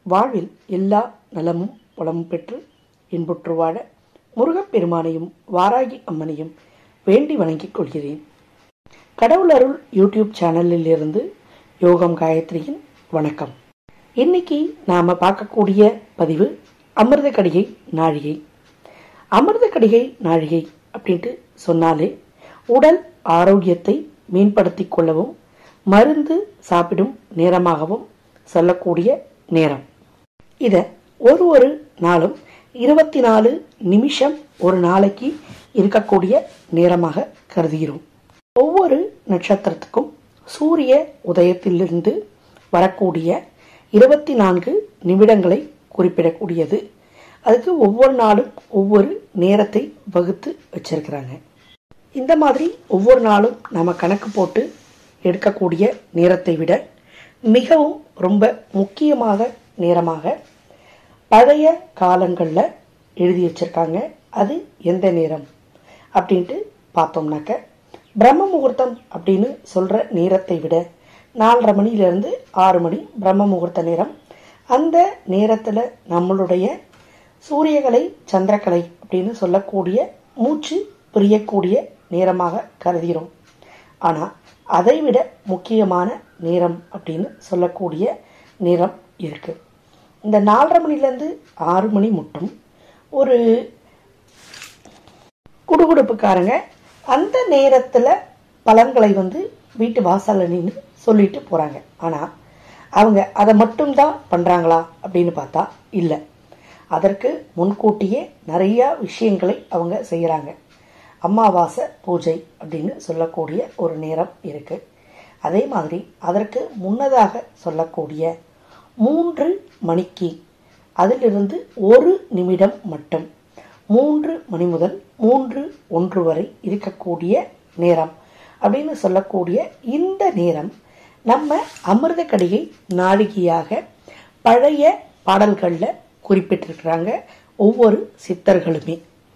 வாழ்வில் எல்லா நலமும் வளமும் பெற்று இன்புற்று வாழ முருகப்பெருமானையும் வாராகி அம்மனையும் வேண்டி வணங்கிக் கொள்கிறேன் கடவுள் அருள் யூடியூப் சேனலில் இருந்து யோகம் காயத்ரியின் வணக்கம் இன்னைக்கு நாம பார்க்கக்கூடிய பதிவு அமிர்த கடிகை நாழிகை அமிர்த கடிகை நாழிகை அப்படின்ட்டு சொன்னாலே உடல் ஆரோக்கியத்தை மேம்படுத்திக் கொள்ளவும் மருந்து சாப்பிடும் நேரமாகவும் சொல்லக்கூடிய நேரம் இதை ஒரு ஒரு நாளும் இருபத்தி நாலு நிமிஷம் ஒரு நாளைக்கு இருக்கக்கூடிய நேரமாக கருதுகிறோம் ஒவ்வொரு நட்சத்திரத்துக்கும் சூரிய உதயத்திலிருந்து வரக்கூடிய இருபத்தி நான்கு நிமிடங்களை குறிப்பிடக்கூடியது அதுக்கு ஒவ்வொரு நாளும் ஒவ்வொரு நேரத்தை வகுத்து வச்சிருக்கிறாங்க இந்த மாதிரி ஒவ்வொரு நாளும் நம்ம கணக்கு போட்டு எடுக்கக்கூடிய நேரத்தை விட மிகவும் ரொம்ப முக்கியமாக நேரமாக பழைய காலங்களில் எழுதி வச்சிருக்காங்க அது எந்த நேரம் அப்படின்ட்டு பார்த்தோம்னாக்க பிரம்ம முகூர்த்தம் அப்படின்னு சொல்கிற நேரத்தை விட நாலரை மணிலேருந்து ஆறு மணி பிரம்ம முகூர்த்த நேரம் அந்த நேரத்தில் நம்மளுடைய சூரியகலை சந்திரகலை அப்படின்னு சொல்லக்கூடிய மூச்சு பிரியக்கூடிய நேரமாக கருதுகிறோம் ஆனால் அதைவிட முக்கியமான நேரம் அப்படின்னு சொல்லக்கூடிய நேரம் இருக்கு இந்த நாலரை மணிலேருந்து ஆறு மணி மட்டும் ஒரு குடுகுடுப்புக்காரங்க அந்த நேரத்தில் பலன்களை வந்து வீட்டு வாசல்ல நின்று சொல்லிட்டு போகிறாங்க ஆனால் அவங்க அதை மட்டும்தான் பண்ணுறாங்களா அப்படின்னு பார்த்தா இல்லை அதற்கு முன்கூட்டியே நிறையா விஷயங்களை அவங்க செய்கிறாங்க அமாவாசை பூஜை அப்படின்னு சொல்லக்கூடிய ஒரு நேரம் இருக்குது அதே மாதிரி அதற்கு முன்னதாக சொல்லக்கூடிய மூன்று மணிக்கு அதிலிருந்து ஒரு நிமிடம் மட்டும் மூன்று மணி முதல் மூன்று ஒன்று வரை இருக்கக்கூடிய நேரம் அப்படின்னு சொல்லக்கூடிய இந்த நேரம் நம்ம அமிர்த கடிகை நாழிகையாக பழைய பாடல்களில் குறிப்பிட்டிருக்கிறாங்க ஒவ்வொரு சித்தர்களுமே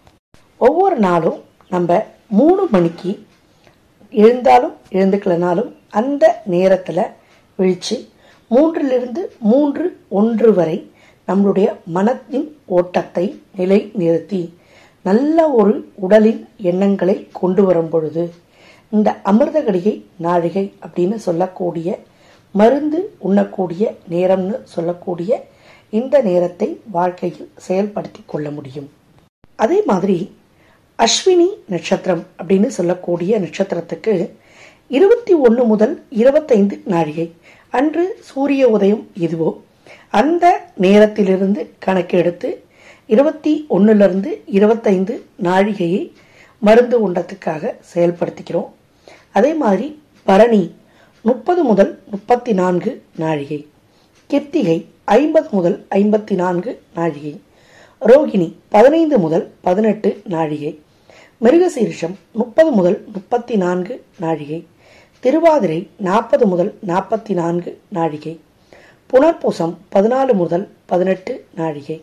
ஒவ்வொரு நாளும் நம்ம மூணு மணிக்கு எழுந்தாலும் எழுந்துக்கலனாலும் அந்த நேரத்தில் விழிச்சு மூன்றிலிருந்து மூன்று ஒன்று வரை நம்மளுடைய மனத்தின் ஓட்டத்தை நிலை நிறுத்தி நல்ல ஒரு உடலின் எண்ணங்களை கொண்டு வரும் பொழுது இந்த அமிர்த கடிகை நாழிகை அப்படின்னு சொல்லக்கூடிய மருந்து உண்ணக்கூடிய நேரம்னு சொல்லக்கூடிய இந்த நேரத்தை வாழ்க்கையில் செயல்படுத்தி கொள்ள முடியும் அதே மாதிரி அஸ்வினி நட்சத்திரம் அப்படின்னு சொல்லக்கூடிய நட்சத்திரத்துக்கு இருபத்தி ஒன்று முதல் இருபத்தைந்து நாழிகை அன்று சூரிய உதயம் இதுவோ அந்த நேரத்திலிருந்து கணக்கெடுத்து இருபத்தி ஒன்றுலேருந்து இருபத்தைந்து நாழிகையை மருந்து உண்டத்துக்காக செயல்படுத்திக்கிறோம் அதே மாதிரி பரணி முப்பது முதல் முப்பத்தி நான்கு நாழிகை கிருத்திகை ஐம்பது முதல் ஐம்பத்தி நான்கு நாழிகை ரோகிணி பதினைந்து முதல் பதினெட்டு நாழிகை மிருகசீரிஷம் முப்பது முதல் முப்பத்தி நான்கு நாழிகை திருவாதிரை நாற்பது முதல் நாற்பத்தி நான்கு நாழிகை புனர்பூசம் பதினாலு முதல் பதினெட்டு நாழிகை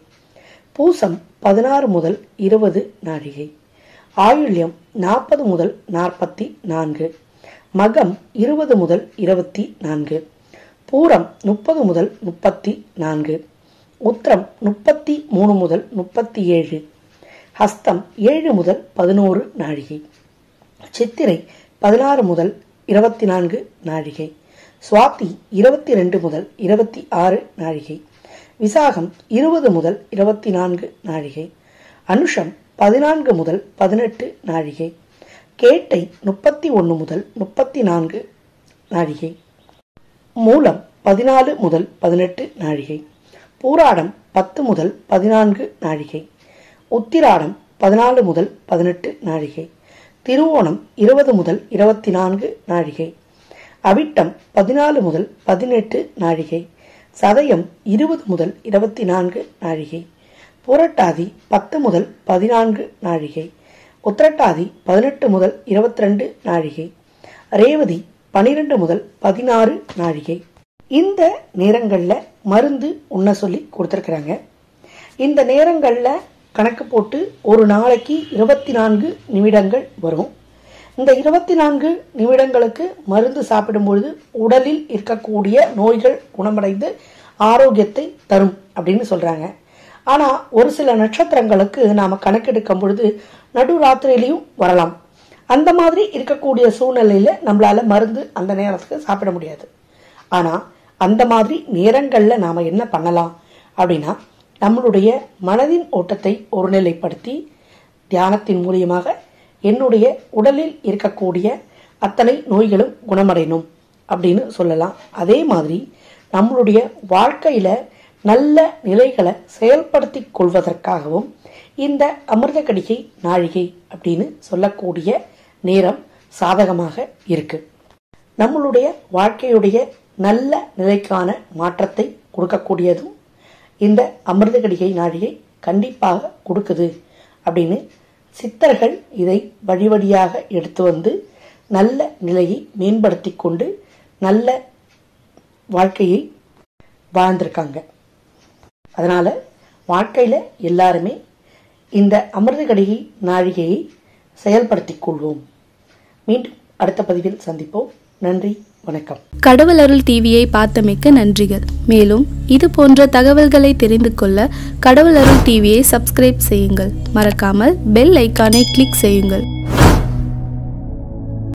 பூசம் பதினாறு முதல் இருபது நாழிகை ஆயுள்யம் நாற்பது முதல் நாற்பத்தி நான்கு மகம் இருபது முதல் இருபத்தி நான்கு பூரம் முப்பது முதல் முப்பத்தி நான்கு உத்திரம் முப்பத்தி மூணு முதல் முப்பத்தி ஏழு ஹஸ்தம் ஏழு முதல் பதினோரு நாழிகை சித்திரை பதினாறு முதல் இருபத்தி நான்கு நாழிகை சுவாதி இருபத்தி ரெண்டு முதல் இருபத்தி ஆறு நாழிகை விசாகம் இருபது முதல் இருபத்தி நான்கு நாழிகை அனுஷம் பதினான்கு முதல் பதினெட்டு நாழிகை கேட்டை முப்பத்தி ஒன்று முதல் முப்பத்தி நான்கு நாழிகை மூலம் பதினாலு முதல் பதினெட்டு நாழிகை பூராடம் பத்து முதல் பதினான்கு நாழிகை உத்திராடம் பதினாலு முதல் பதினெட்டு நாழிகை திருவோணம் இருபது முதல் இருபத்தி நான்கு நாழிகை அவிட்டம் பதினாலு முதல் பதினெட்டு நாழிகை சதயம் இருபது முதல் இருபத்தி நான்கு நாழிகை புரட்டாதி பத்து முதல் பதினான்கு நாழிகை உத்திரட்டாதி பதினெட்டு முதல் இருபத்தி ரெண்டு நாழிகை ரேவதி பனிரெண்டு முதல் பதினாறு நாழிகை இந்த நேரங்களில் மருந்து உண்ண சொல்லி கொடுத்துருக்குறாங்க இந்த நேரங்களில் கணக்கு போட்டு ஒரு நாளைக்கு இருபத்தி நான்கு நிமிடங்கள் வரும் இந்த இருபத்தி நான்கு நிமிடங்களுக்கு மருந்து சாப்பிடும் பொழுது உடலில் இருக்கக்கூடிய நோய்கள் குணமடைந்து ஆரோக்கியத்தை தரும் அப்படின்னு சொல்றாங்க ஆனா ஒரு சில நட்சத்திரங்களுக்கு நாம கணக்கெடுக்கும் பொழுது நடுராத்திரியிலையும் வரலாம் அந்த மாதிரி இருக்கக்கூடிய சூழ்நிலையில நம்மளால மருந்து அந்த நேரத்துக்கு சாப்பிட முடியாது ஆனா அந்த மாதிரி நேரங்கள்ல நாம என்ன பண்ணலாம் அப்படின்னா நம்மளுடைய மனதின் ஓட்டத்தை ஒருநிலைப்படுத்தி தியானத்தின் மூலியமாக என்னுடைய உடலில் இருக்கக்கூடிய அத்தனை நோய்களும் குணமடையணும் அப்படின்னு சொல்லலாம் அதே மாதிரி நம்மளுடைய வாழ்க்கையில நல்ல நிலைகளை செயல்படுத்தி கொள்வதற்காகவும் இந்த அமிர்த கடிகை நாழிகை அப்படின்னு சொல்லக்கூடிய நேரம் சாதகமாக இருக்கு நம்மளுடைய வாழ்க்கையுடைய நல்ல நிலைக்கான மாற்றத்தை கொடுக்கக்கூடியதும் இந்த அமிர்த கடிகை நாழிகை கண்டிப்பாக கொடுக்குது அப்படின்னு சித்தர்கள் இதை வழி வழியாக எடுத்து வந்து நல்ல நிலையை மேம்படுத்தி கொண்டு நல்ல வாழ்க்கையை வாழ்ந்திருக்காங்க அதனால வாழ்க்கையில எல்லாருமே இந்த அமிர்த கடிகை நாழிகையை செயல்படுத்திக் கொள்வோம் மீண்டும் அடுத்த பதிவில் சந்திப்போம் நன்றி வணக்கம் கடவுள் அருள் டிவியை பார்த்தமைக்க நன்றிகள் மேலும் இது போன்ற தகவல்களை தெரிந்து கொள்ள கடவுள் அருள் டிவியை சப்ஸ்கிரைப் செய்யுங்கள் மறக்காமல் பெல் ஐக்கானை கிளிக் செய்யுங்கள்